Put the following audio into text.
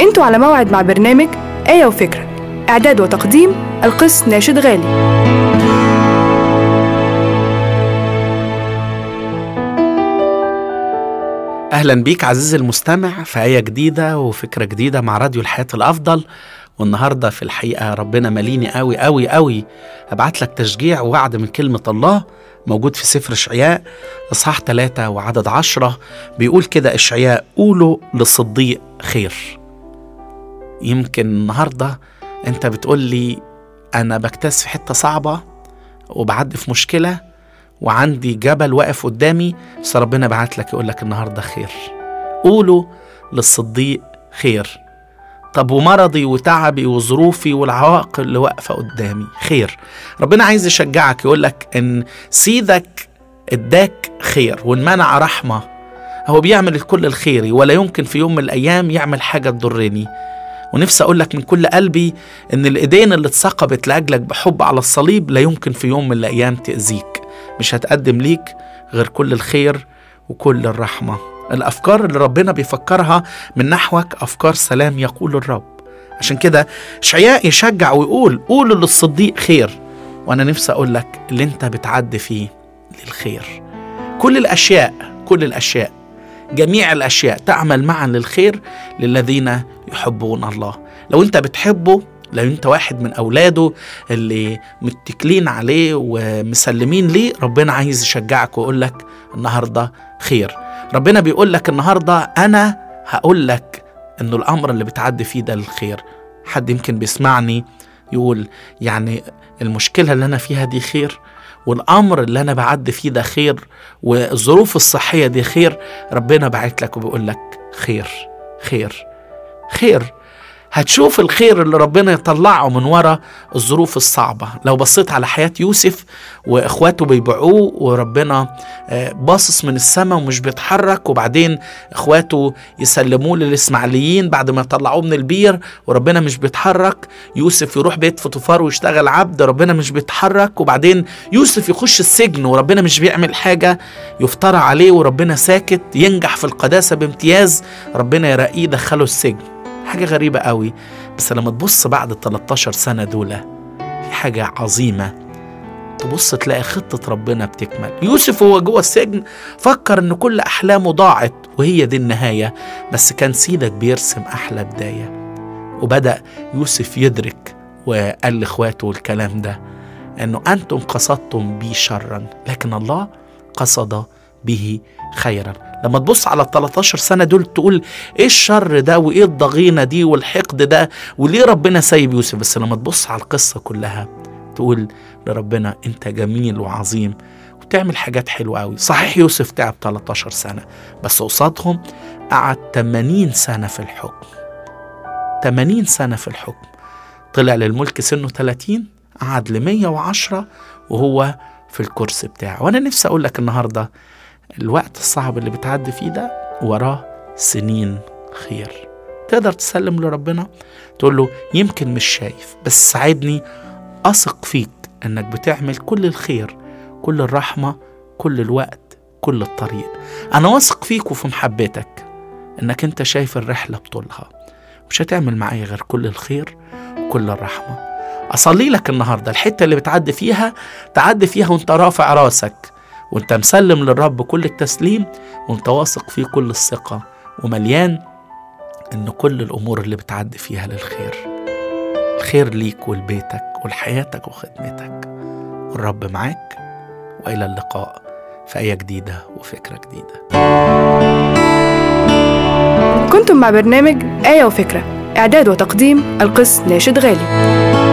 انتوا على موعد مع برنامج آية وفكرة إعداد وتقديم القس ناشد غالي اهلا بيك عزيزي المستمع في آية جديدة وفكرة جديدة مع راديو الحياة الافضل والنهاردة في الحقيقة ربنا ماليني قوي قوي قوي ابعت لك تشجيع ووعد من كلمة الله موجود في سفر اشعياء اصحاح ثلاثة وعدد عشرة بيقول كده اشعياء قولوا للصديق خير يمكن النهاردة انت بتقول لي انا بكتاز في حتة صعبة وبعدي في مشكلة وعندي جبل واقف قدامي بس ربنا بعت لك يقول لك النهارده خير قولوا للصديق خير طب ومرضي وتعبي وظروفي والعوائق اللي واقفه قدامي خير ربنا عايز يشجعك يقول لك ان سيدك اداك خير وان منع رحمه هو بيعمل الكل الخيري ولا يمكن في يوم من الايام يعمل حاجه تضرني ونفسي اقول لك من كل قلبي ان الايدين اللي اتثقبت لاجلك بحب على الصليب لا يمكن في يوم من الايام تاذيك مش هتقدم ليك غير كل الخير وكل الرحمة الأفكار اللي ربنا بيفكرها من نحوك أفكار سلام يقول الرب عشان كده شعياء يشجع ويقول قولوا للصديق خير وأنا نفسي أقول لك اللي أنت بتعدي فيه للخير كل الأشياء كل الأشياء جميع الأشياء تعمل معا للخير للذين يحبون الله لو أنت بتحبه لو انت واحد من اولاده اللي متكلين عليه ومسلمين ليه ربنا عايز يشجعك ويقول لك النهارده خير ربنا بيقول لك النهارده انا هقول لك انه الامر اللي بتعدي فيه ده الخير حد يمكن بيسمعني يقول يعني المشكله اللي انا فيها دي خير والامر اللي انا بعدي فيه ده خير والظروف الصحيه دي خير ربنا بعت لك وبيقول لك خير خير خير هتشوف الخير اللي ربنا يطلعه من ورا الظروف الصعبة لو بصيت على حياة يوسف وإخواته بيبيعوه وربنا باصص من السماء ومش بيتحرك وبعدين إخواته يسلموه للإسماعيليين بعد ما يطلعوه من البير وربنا مش بيتحرك يوسف يروح بيت فطفار ويشتغل عبد ربنا مش بيتحرك وبعدين يوسف يخش السجن وربنا مش بيعمل حاجة يفترى عليه وربنا ساكت ينجح في القداسة بامتياز ربنا يرقيه دخله السجن حاجة غريبة قوي بس لما تبص بعد ال 13 سنة دول في حاجة عظيمة تبص تلاقي خطة ربنا بتكمل يوسف وهو جوه السجن فكر ان كل احلامه ضاعت وهي دي النهاية بس كان سيدك بيرسم احلى بداية وبدأ يوسف يدرك وقال لاخواته الكلام ده انه انتم قصدتم بي شرا لكن الله قصد به خيرا لما تبص على ال 13 سنه دول تقول ايه الشر ده وايه الضغينه دي والحقد ده وليه ربنا سايب يوسف بس لما تبص على القصه كلها تقول لربنا انت جميل وعظيم وتعمل حاجات حلوه قوي صحيح يوسف تعب 13 سنه بس قصادهم قعد 80 سنه في الحكم 80 سنه في الحكم طلع للملك سنه 30 قعد ل 110 وهو في الكرسي بتاعه وانا نفسي اقول لك النهارده الوقت الصعب اللي بتعدي فيه ده وراه سنين خير تقدر تسلم لربنا تقول له يمكن مش شايف بس ساعدني أثق فيك أنك بتعمل كل الخير كل الرحمة كل الوقت كل الطريق أنا واثق فيك وفي محبتك أنك أنت شايف الرحلة بطولها مش هتعمل معايا غير كل الخير وكل الرحمة أصلي لك النهاردة الحتة اللي بتعدي فيها تعدي فيها وانت رافع راسك وانت مسلم للرب كل التسليم وانت واثق فيه كل الثقة ومليان ان كل الامور اللي بتعدي فيها للخير الخير ليك ولبيتك ولحياتك وخدمتك والرب معاك والى اللقاء في ايه جديده وفكره جديده كنتم مع برنامج آية وفكرة إعداد وتقديم القس ناشد غالي